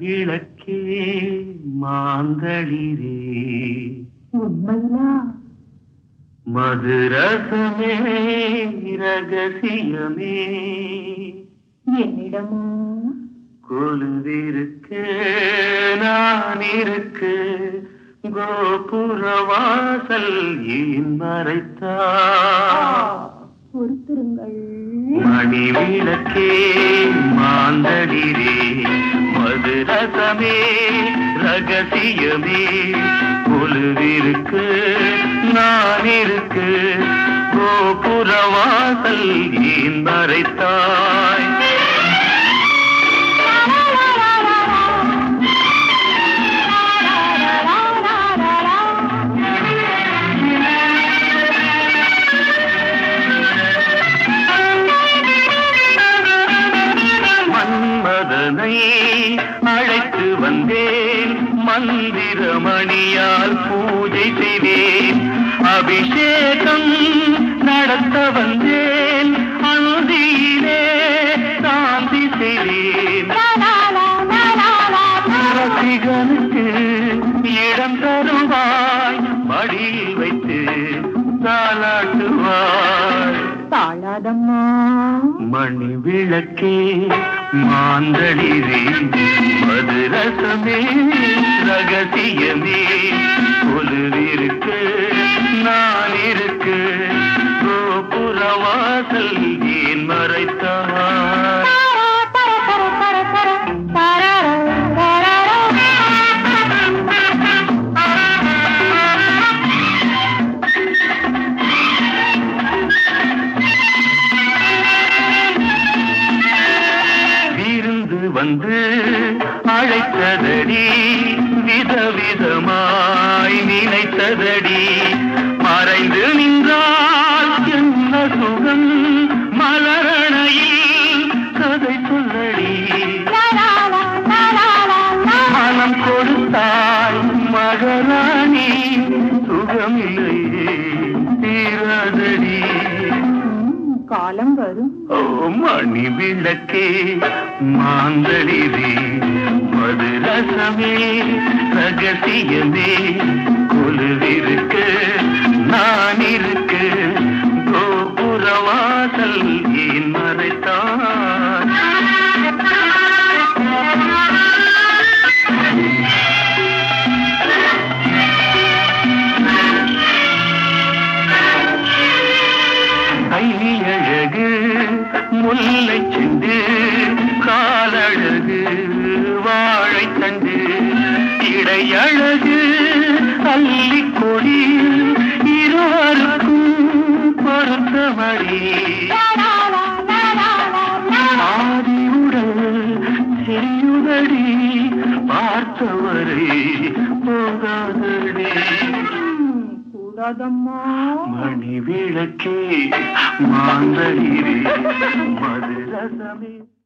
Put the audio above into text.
விளக்கே மாந்தளிரே உண்மையிலா மதுரசமே ரகசியமே என்னிடமோ கொலுவிருக்கு நான் இருக்கு கோபுரவாசல் ஏன் மறைத்தா பொறுத்திருங்கள் மணி விளக்கே மாந்தளிரே மதுரசமே ரகசியமே கொலுவிருக்கு நான் இருக்கு கோபுரவாசல் ஏன் மறைத்தாய் மன்மதனை அழைத்து வந்தேன் மந்திரமணியால் பூஜை செய்தேன் அபிஷேகம் நடத்த வந்தேன் அந்தியிலே சாந்தி செய்தேன் ரசிகனுக்கு இடம் தருவாய் மடியில் வைத்து தாளாட்டுவாய் தாழாதம்மா மணி விளக்கே மாந்தளிரே மதுரசமே ரகசியமே கொலுவிருக்கு நான் இருக்கு கோபுரவாசல் ஏன் மறைத்தார் விருந்து வந்து அழைத்ததடி விதவிதமாய் நினைத்ததடி மறைந்து நின்றால் என்ன சுகம் மலரணையில் கதை சொல்லடி மனம் கொடுத்தாய் மகராணி சுகமில்லையே தீராதடி காலம் வரும் ஓ மணி விளக்கே மாந்தளிரே மதுரசமே ரகசியமே கொலுவிருக்கு நான் இருக்கு கோபுரவாசல் ஏன் மறைத்தான் கையழகு முல்லை செண்டு காலழகு வாழைத்தண்டு இடையழகு அல்லிக்கொடி இருவருக்கும் பொருத்தமடி ஆதியுடல் செய்யுதடி பார்த்தவரை போகாதடி கூடாதம்மா மணி விளக்கே மாந்தளிரே மதுரசமே